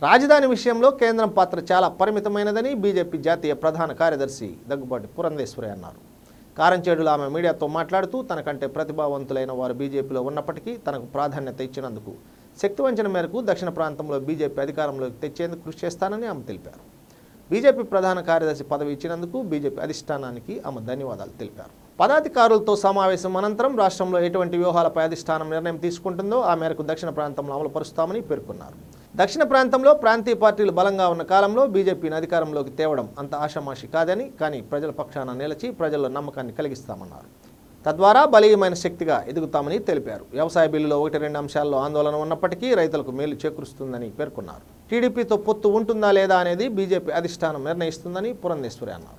రాజధాని విషయంలో కేంద్రం పాత్ర చాలా పరిమితమైనదని బీజేపీ జాతీయ ప్రధాన కార్యదర్శి దగ్గుబాటి పురంధేశ్వరి అన్నారు కారంచేడులో ఆమె మీడియాతో మాట్లాడుతూ తనకంటే ప్రతిభావంతులైన వారు బీజేపీలో ఉన్నప్పటికీ తనకు ప్రాధాన్యత ఇచ్చినందుకు శక్తివంచన మేరకు దక్షిణ ప్రాంతంలో బీజేపీ అధికారంలోకి తెచ్చేందుకు కృషి చేస్తానని ఆమె తెలిపారు బీజేపీ ప్రధాన కార్యదర్శి పదవి ఇచ్చినందుకు బీజేపీ అధిష్టానానికి ఆమె ధన్యవాదాలు తెలిపారు పదాధికారులతో సమావేశం అనంతరం రాష్ట్రంలో ఎటువంటి వ్యూహాలపై అధిష్టానం నిర్ణయం తీసుకుంటుందో ఆ మేరకు దక్షిణ ప్రాంతంలో అమలు పరుస్తామని పేర్కొన్నారు దక్షిణ ప్రాంతంలో ప్రాంతీయ పార్టీలు బలంగా ఉన్న కాలంలో బీజేపీని అధికారంలోకి తేవడం అంత ఆషామాషి కాదని కానీ ప్రజల పక్షాన నిలిచి ప్రజల్లో నమ్మకాన్ని కలిగిస్తామన్నారు తద్వారా బలీయమైన శక్తిగా ఎదుగుతామని తెలిపారు వ్యవసాయ బిల్లులో ఒకటి రెండు అంశాల్లో ఆందోళన ఉన్నప్పటికీ రైతులకు మేలు చేకూరుస్తుందని పేర్కొన్నారు టీడీపీతో పొత్తు ఉంటుందా లేదా అనేది బీజేపీ అధిష్టానం నిర్ణయిస్తుందని పురంధేశ్వరి అన్నారు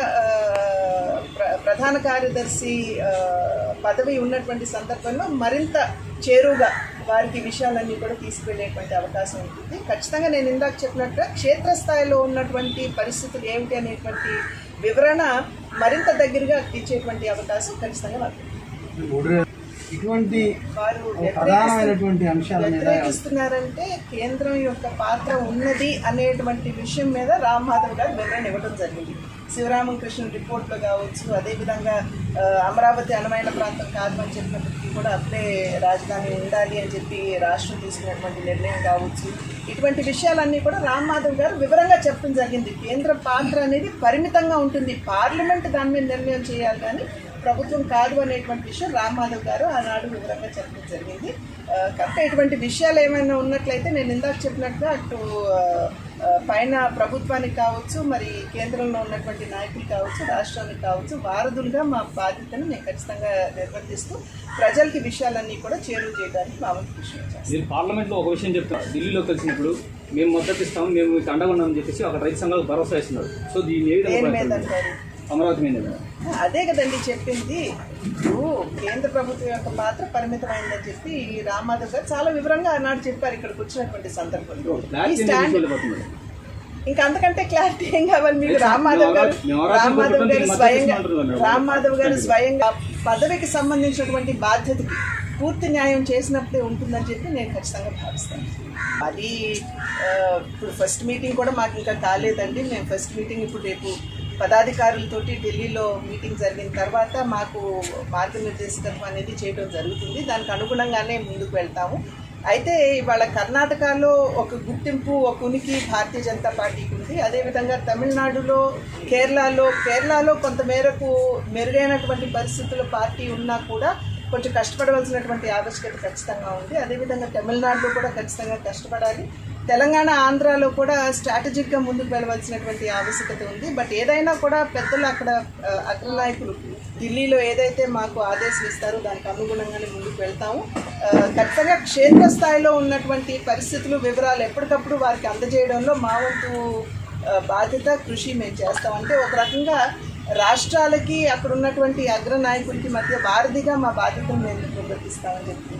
ఆ, ప్ర- ప్రధాన కార్యదర్శి ఆ, పదవి ఉన్నటువంటి సందర్భంలో మరింత చేరువుగా వారికి ఈ విషయాలన్నీ కూడా తీసుకువెళ్ళేటువంటి అవకాశం ఉంటుంది ఖచ్చితంగా నేను ఇందాక చెప్పినట్టుగా క్షేత్రస్థాయిలో ఉన్నటువంటి పరిస్థితులు ఏమిటి అనేటువంటి వివరణ మరింత దగ్గరగా ఇచ్చేటువంటి అవకాశం ఖచ్చితంగా వారికి ఉంది. ఇటువంటి వారు ప్రధానమైనటువంటి అంశాల మీద వ్యతిరేకిస్తున్నారంటే కేంద్రం యొక్క పాత్ర ఉన్నది అనేటువంటి విషయం మీద రామ్ మాధవ్ గారు వివరణ ఇవ్వడం జరిగింది శివరామకృష్ణ రిపోర్ట్లో కావచ్చు అదేవిధంగా ఆ, అమరావతి అనువైన ప్రాంతం కాదు అని చెప్పినప్పటికీ కూడా అప్పుడే రాజధాని ఉండాలి అని చెప్పి రాష్ట్రం తీసుకున్నటువంటి నిర్ణయం కావచ్చు ఇటువంటి విషయాలన్నీ కూడా రామ్ మాధవ్ గారు వివరంగా చెప్పడం జరిగింది కేంద్ర పాత్ర అనేది పరిమితంగా ఉంటుంది పార్లమెంట్ దాని మీద నిర్ణయం చేయాలి కానీ ప్రభుత్వం కాదు అనేటువంటి విషయం రామ్ మాధవ్ గారు ఆనాడు వివరంగా చెప్పడం జరిగింది ఆ, కనుక ఇటువంటి విషయాలు ఏమైనా ఉన్నట్లయితే నేను ఇందాక చెప్పినట్టుగా అటు ఆ, ఆ, పైన ప్రభుత్వానికి కావచ్చు మరి కేంద్రంలో ఉన్నటువంటి నాయకులు కావచ్చు రాష్ట్రానికి కావచ్చు వారధులుగా మా బాధ్యతను మేము ఖచ్చితంగా నిర్వర్తిస్తూ ప్రజలకి విషయాలన్నీ కూడా చేరువ చేయడానికి మా వంతు కృషి చేస్తాం మీరు పార్లమెంట్ లో ఒక విషయం చెప్తారు ఢిల్లీలో కలిసినప్పుడు మేము మద్దతు ఇస్తాము మేము మీకు అండగా ఉన్నామని చెప్పేసి అక్కడ రైతు సంఘాలకు భరోసా ఇస్తున్నారు సో దీన్ని ఏ దేని విధంగా మీద భావిస్తారు? అంటారు అమరావతి మీద మేడం. అదే కదండి చెప్పింది ఇప్పుడు కేంద్ర ప్రభుత్వం యొక్క పాత్ర పరిమితమైందని చెప్పి ఈ రామాధవ్ గారు చాలా వివరంగా ఆనాడు చెప్పారు ఇక్కడికి వచ్చినటువంటి సందర్భంలో ఈ క్లారిటీ అనేది స్టాండ్ తీసుకెళ్ళిపోతుంది మేడం. ఇంకా అంతకంటే క్లారిటీ ఏం కావాలి మీకు రామ్ మాధవ్ గారు మేము ఎవరో రామ్ మాధవ్ గారు అనుకుంటున్నాం, స్వయంగా మద్దతు ఇస్తున్నాం రామ్ మాధవ్ గారు స్వయంగా పదవికి సంబంధించినటువంటి బాధ్యతకి పూర్తి న్యాయం చేసినప్పుడే ఉంటుందని చెప్పి నేను ఖచ్చితంగా భావిస్తాను అది ఆ, ఇప్పుడు ఫస్ట్ మీటింగ్ కూడా మాకు ఇంకా కాలేదండి మేము ఫస్ట్ మీటింగ్ ఇప్పుడు రేపు పదాధికారులతోటి ఢిల్లీలో మీటింగ్ జరిగిన తర్వాత మాకు మార్గనిర్దేశకత్వం అనేది చేయడం జరుగుతుంది దానికి అనుగుణంగానే ముందుకు వెళ్తాము అయితే ఇవాళ కర్ణాటకలో ఒక గుర్తింపు ఒక ఉనికి భారతీయ జనతా పార్టీకి ఉంది అదేవిధంగా తమిళనాడులో కేరళలో కేరళలో కొంత మేరకు మెరుగైనటువంటి పరిస్థితుల్లో పార్టీ ఉన్నా కూడా కొంచెం కష్టపడవలసినటువంటి ఆవశ్యకత ఖచ్చితంగా ఉంది అదేవిధంగా తమిళనాడులో కూడా ఖచ్చితంగా కష్టపడాలి తెలంగాణ ఆంధ్రాలో కూడా స్ట్రాటజిక్గా ముందుకు వెళ్ళవలసినటువంటి ఆవశ్యకత ఉంది బట్ ఏదైనా కూడా పెద్దలు అక్కడ ఆ, అగ్రనాయకులు ఢిల్లీలో ఏదైతే మాకు ఆదేశం ఇస్తారో దానికి అనుగుణంగానే ముందుకు వెళ్తాము ఆ, ఖచ్చితంగా క్షేత్రస్థాయిలో ఉన్నటువంటి పరిస్థితులు వివరాలు ఎప్పటికప్పుడు వారికి అందజేయడంలో మా వంతు ఆ, బాధ్యత కృషి మేము చేస్తాం అంటే ఒక రకంగా రాష్ట్రాలకి అక్కడ ఉన్నటువంటి అగ్ర నాయకులకి మధ్య వారధిగా మా బాధ్యతను మేము నిర్వర్తిస్తామని చెప్పి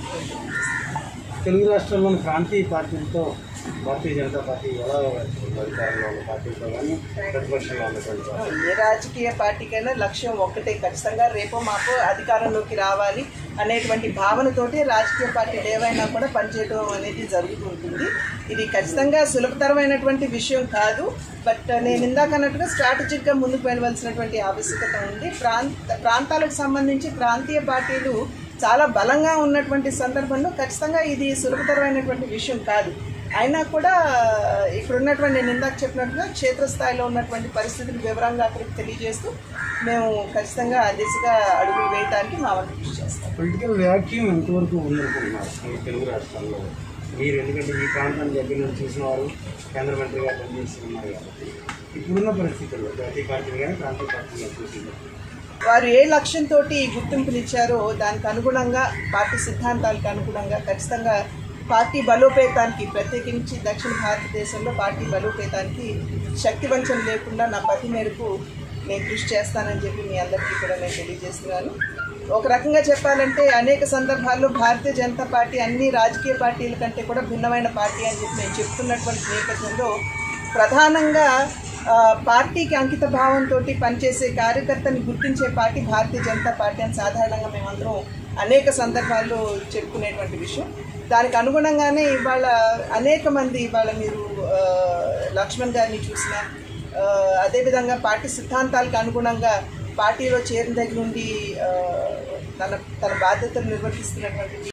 తెలుగు రాష్ట్రాల్లోని ప్రాంతీయ పార్టీలతో భారతీయ జనతా పార్టీ ఎలా అధికారంలో ఉన్న పార్టీలతో కానీ ప్రతిపక్షంలో ఉన్నటువంటి పార్టీ ఏ రాజకీయ పార్టీకైనా లక్ష్యం ఒక్కటే ఖచ్చితంగా రేపో మాపో అధికారంలోకి రావాలి అనేటువంటి భావనతోటి రాజకీయ పార్టీలు ఏవైనా కూడా పనిచేయడం అనేది జరుగుతూ ఉంటుంది ఇది ఖచ్చితంగా సులభతరమైనటువంటి విషయం కాదు బట్ నేను ఇందాక అన్నట్టుగా స్ట్రాటజిక్గా ముందుకు వెళ్ళవలసినటువంటి ఆవశ్యకత ఉంది ప్రాంత ప్రాంతాలకు సంబంధించి ప్రాంతీయ పార్టీలు చాలా బలంగా ఉన్నటువంటి సందర్భంలో ఖచ్చితంగా ఇది సులభతరమైనటువంటి విషయం కాదు అయినా కూడా ఇక్కడ ఉన్నటువంటి నేను ఇందాక చెప్పినట్టుగా క్షేత్రస్థాయిలో ఉన్నటువంటి పరిస్థితులు వివరంగా అక్కడికి తెలియజేస్తూ మేము ఖచ్చితంగా ఆ దిశగా అడుగులు వేయడానికి మా వంతు కృషి చేస్తాం పొలిటికల్ వ్యాక్యూమ్ ఎంతవరకు ఉందనుకుంటున్నారు ఈ తెలుగు రాష్ట్రాల్లో మీరు ఎందుకంటే ఈ ప్రాంతాన్ని దగ్గర నుంచి చూసిన వారు కేంద్ర మంత్రిగా పనిచేసి ఉన్నారు కాబట్టి ఇప్పుడున్న పరిస్థితుల్లో జాతీయ పార్టీలు కానీ ప్రాంతీయ పార్టీలు చూసింది వారు ఏ లక్ష్యంతో ఈ గుర్తింపునిచ్చారో దానికి అనుగుణంగా పార్టీ సిద్ధాంతాలకు అనుగుణంగా ఖచ్చితంగా పార్టీ బలోపేతానికి ప్రత్యేకించి దక్షిణ భారతదేశంలో పార్టీ బలోపేతానికి శక్తి వంచన లేకుండా నా పతి మేరకు నేను కృషి చేస్తానని చెప్పి మీ అందరికీ కూడా నేను తెలియజేస్తున్నాను ఒక రకంగా చెప్పాలంటే అనేక సందర్భాల్లో భారతీయ జనతా పార్టీ అన్ని రాజకీయ పార్టీల కంటే కూడా భిన్నమైన పార్టీ అని చెప్పి నేను చెప్తున్నటువంటి నేపథ్యంలో ప్రధానంగా ఆ, పార్టీకి అంకిత భావంతో పనిచేసే కార్యకర్తని గుర్తించే పార్టీ భారతీయ జనతా పార్టీ అని సాధారణంగా మేమందరం అనేక సందర్భాల్లో చెప్పుకునేటువంటి విషయం దానికి అనుగుణంగానే ఇవాళ అనేక మంది ఇవాళ మీరు ఆ, లక్ష్మణ్ గారిని చూసిన ఆ, అదేవిధంగా పార్టీ సిద్ధాంతాలకు అనుగుణంగా పార్టీలో చేరిన దగ్గర నుండి ఆ, తన తన బాధ్యతలు నిర్వర్తిస్తున్నటువంటి